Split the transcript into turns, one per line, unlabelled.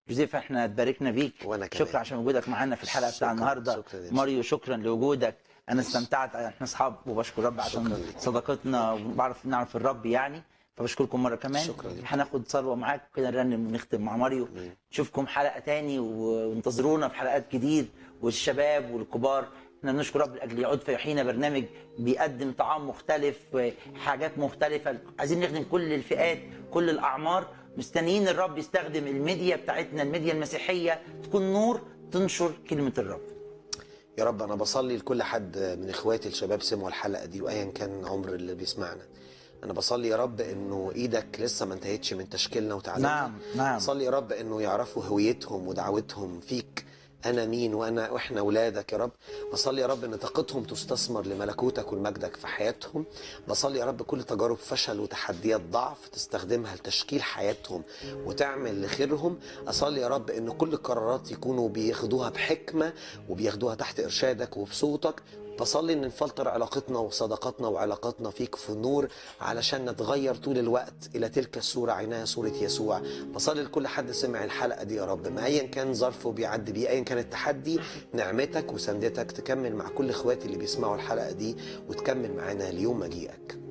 جوزيف احنا اتباركنا بيك
وأنا كمان.
شكرا عشان وجودك معانا في الحلقه بتاع
شكراً،
النهارده
شكراً يا
ماريو شكرا لوجودك انا استمتعت احنا اصحاب وبشكر رب
شكراً
عشان
ليك.
صداقتنا وبعرف نعرف الرب يعني فبشكركم مره كمان
شكراً ليك.
هناخد صلوه معاك كده نرنم ونختم مع ماريو نشوفكم حلقه تاني وانتظرونا في حلقات جديد والشباب والكبار احنا بنشكر رب لاجل يعود فيحيينا برنامج بيقدم طعام مختلف حاجات مختلفه عايزين نخدم كل الفئات كل الاعمار مستنيين الرب يستخدم الميديا بتاعتنا الميديا المسيحيه تكون نور تنشر كلمه الرب
يا رب انا بصلي لكل حد من اخواتي الشباب سمعوا الحلقه دي وايا كان عمر اللي بيسمعنا انا بصلي يا رب انه ايدك لسه ما انتهتش من تشكيلنا وتعليمنا
نعم، نعم.
بصلي يا رب انه يعرفوا هويتهم ودعوتهم فيك انا مين وانا واحنا اولادك يا رب بصلي يا رب ان طاقتهم تستثمر لملكوتك ولمجدك في حياتهم بصلي يا رب كل تجارب فشل وتحديات ضعف تستخدمها لتشكيل حياتهم وتعمل لخيرهم اصلي يا رب ان كل القرارات يكونوا بياخدوها بحكمه وبياخدوها تحت ارشادك وبصوتك بصلي ان نفلتر علاقتنا وصداقاتنا وعلاقاتنا فيك في النور علشان نتغير طول الوقت الى تلك الصوره عينها صوره يسوع بصلي لكل حد سمع الحلقه دي يا رب ما ايا كان ظرفه بيعدي بيه ايا كان التحدي نعمتك وسندتك تكمل مع كل اخواتي اللي بيسمعوا الحلقه دي وتكمل معانا ليوم مجيئك